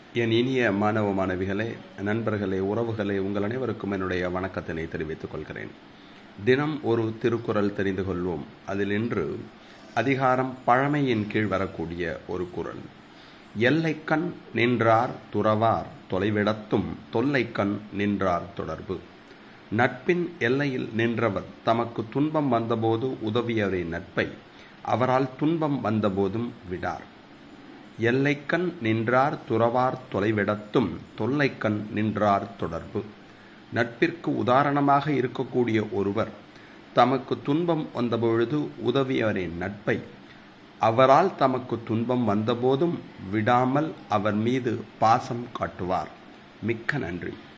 என் இனிய மாணவ மாணவிகளே நண்பர்களே உறவுகளே உங்கள் அனைவருக்கும் என்னுடைய வணக்கத்தினை தெரிவித்துக் கொள்கிறேன் தினம் ஒரு திருக்குறள் தெரிந்து கொள்வோம் அதில் இன்று அதிகாரம் பழமையின் கீழ் வரக்கூடிய ஒரு குறள் எல்லைக்கண் நின்றார் துறவார் தொலைவிடத்தும் தொல்லைக்கண் நின்றார் தொடர்பு நட்பின் எல்லையில் நின்றவர் தமக்கு துன்பம் வந்தபோது உதவியவரின் நட்பை அவரால் துன்பம் வந்தபோதும் விடார் எல்லைக்கண் நின்றார் துறவார் தொலைவிடத்தும் தொல்லைக்கண் நின்றார் தொடர்பு நட்பிற்கு உதாரணமாக இருக்கக்கூடிய ஒருவர் தமக்கு துன்பம் வந்தபொழுது உதவியவரின் நட்பை அவரால் தமக்கு துன்பம் வந்தபோதும் விடாமல் அவர் மீது பாசம் காட்டுவார் மிக்க நன்றி